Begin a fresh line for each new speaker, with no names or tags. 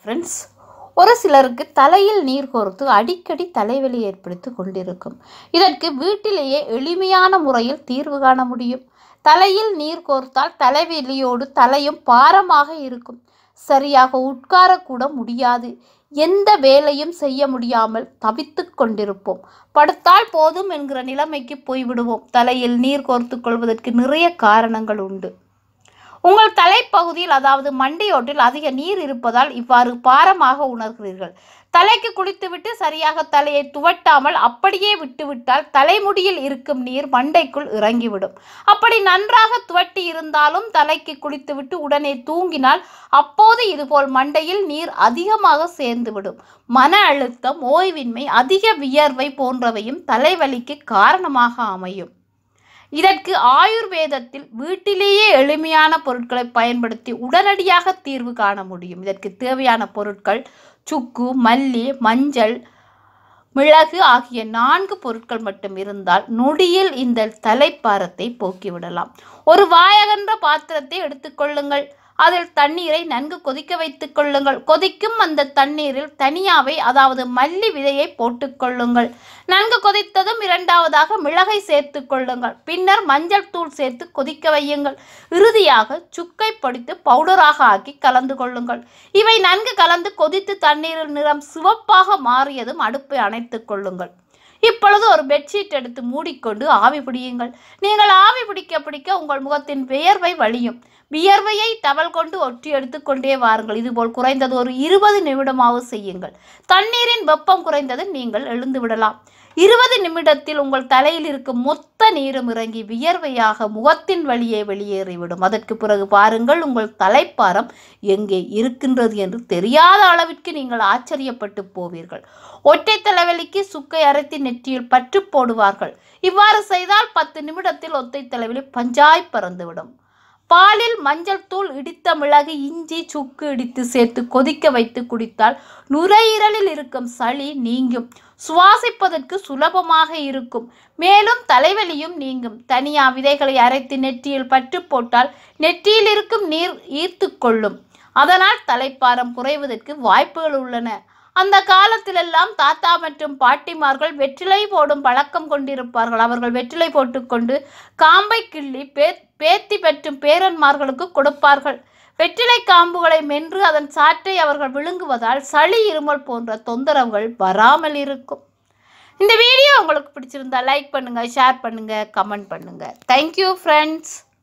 friends ஒரு சிலருக்கு தலையில் நீர் கோர்த்து அடிக்கடி தலைவலி ஏற்படுத்தி கொண்டிருக்கும் இதற்கு வீட்டிலேயே எளிமையான முறையில் தீர்வு காண முடியும் தலையில் நீர் கோர்த்தால் தலைவலியோடு தலையும் பாரமாக இருக்கும் சரியாக உட்காரக்கூட முடியாது எந்த வேலையும் செய்ய முடியாமல் தவித்துக் கொண்டிருப்போம் படுத்தால் போதும் என்கிற நிலைமைக்கு போய்விடுவோம் தலையில் நீர் கோர்த்து கொள்வதற்கு நிறைய காரணங்கள் உண்டு உங்கள் தலைப்பகுதியில் அதாவது மண்டையோட்டில் அதிக நீர் இருப்பதால் இவ்வாறு பாரமாக உணர்கிறீர்கள் தலைக்கு குளித்துவிட்டு சரியாக தலையை துவட்டாமல் அப்படியே விட்டுவிட்டால் தலைமுடியில் இருக்கும் நீர் மண்டைக்குள் இறங்கிவிடும் அப்படி நன்றாக துவட்டி இருந்தாலும் தலைக்கு குளித்துவிட்டு உடனே தூங்கினால் அப்போது இதுபோல் மண்டையில் நீர் அதிகமாக சேர்ந்துவிடும் மன அழுத்தம் ஓய்வின்மை அதிக வியர்வை போன்றவையும் தலைவலிக்கு காரணமாக அமையும் இதற்கு ஆயுர்வேதத்தில் வீட்டிலேயே எளிமையான பொருட்களை பயன்படுத்தி உடனடியாக தீர்வு காண முடியும் இதற்கு தேவையான பொருட்கள் சுக்கு மல்லி மஞ்சள் மிளகு ஆகிய நான்கு பொருட்கள் மட்டும் இருந்தால் நொடியில் இந்த தலைப்பாரத்தை போக்கிவிடலாம் ஒரு வாயகன்ற பாத்திரத்தை எடுத்துக்கொள்ளுங்கள் அதில் தண்ணீரை நன்கு கொதிக்க வைத்துக் கொள்ளுங்கள் கொதிக்கும் அந்த தண்ணீரில் தனியாவை அதாவது மல்லி விதையை போட்டுக்கொள்ளுங்கள் நன்கு கொதித்ததும் இரண்டாவதாக மிளகை சேர்த்து கொள்ளுங்கள் பின்னர் மஞ்சள் தூள் சேர்த்து கொதிக்க வையுங்கள் இறுதியாக சுக்கை பொடித்து பவுடராக ஆக்கி கலந்து கொள்ளுங்கள் இவை நன்கு கலந்து கொதித்து தண்ணீரில் நிறம் சிவப்பாக மாறியதும் அடுப்பை அணைத்துக் கொள்ளுங்கள் இப்பொழுது ஒரு பெட்ஷீட் எடுத்து மூடிக்கொண்டு ஆவி பிடியுங்கள் நீங்கள் ஆவி பிடிக்க பிடிக்க உங்கள் முகத்தின் வியர்வை வழியும் வியர்வையை டவல் கொண்டு ஒற்றி எடுத்துக்கொண்டே வாருங்கள் இதுபோல் குறைந்தது ஒரு இருபது நிமிடமாவது செய்யுங்கள் தண்ணீரின் வெப்பம் குறைந்தது நீங்கள் எழுந்து விடலாம் இருபது நிமிடத்தில் உங்கள் தலையில் இருக்கும் மொத்த நீரும் இறங்கி வியர்வையாக முகத்தின் வழியே வெளியேறிவிடும் அதற்கு பிறகு பாருங்கள் உங்கள் தலைப்பாரம் எங்கே இருக்கின்றது என்று தெரியாத அளவிற்கு நீங்கள் ஆச்சரியப்பட்டு போவீர்கள் ஒற்றை தலைவலிக்கு சுக்கை அரைத்து நெற்றியில் பற்று போடுவார்கள் இவ்வாறு செய்தால் பத்து நிமிடத்தில் ஒற்றை தலைவலி பஞ்சாய் பறந்துவிடும் பாலில் மஞ்சள் தூள் இடித்த மிளகு இஞ்சி சுக்கு இடித்து சேர்த்து கொதிக்க வைத்து குடித்தால் நுரையீரலில் இருக்கும் சளி நீங்கும் சுவாசிப்பதற்கு சுலபமாக இருக்கும் மேலும் தலைவலியும் நீங்கும் தனியா விதைகளை அரைத்து நெற்றியில் பற்று போட்டால் நெற்றியில் இருக்கும் நீர் ஈர்த்து கொள்ளும் அதனால் தலைப்பாரம் குறைவதற்கு வாய்ப்புகள் உள்ளன அந்த காலத்திலெல்லாம் தாத்தா மற்றும் பாட்டிமார்கள் வெற்றிலை போடும் பழக்கம் கொண்டிருப்பார்கள் அவர்கள் வெற்றிலை போட்டுக்கொண்டு காம்பை கிள்ளி பே பேத்தி பெற்றும் பேரன்மார்களுக்கு கொடுப்பார்கள் வெற்றிலை காம்புகளை மென்று அதன் சாற்றை அவர்கள் விழுங்குவதால் சளி இருமல் போன்ற தொந்தரவுகள் வராமல் இருக்கும் இந்த வீடியோ உங்களுக்கு பிடிச்சிருந்தா லைக் பண்ணுங்க ஷேர் பண்ணுங்க கமெண்ட் பண்ணுங்க தேங்க்யூ ஃப்ரெண்ட்ஸ்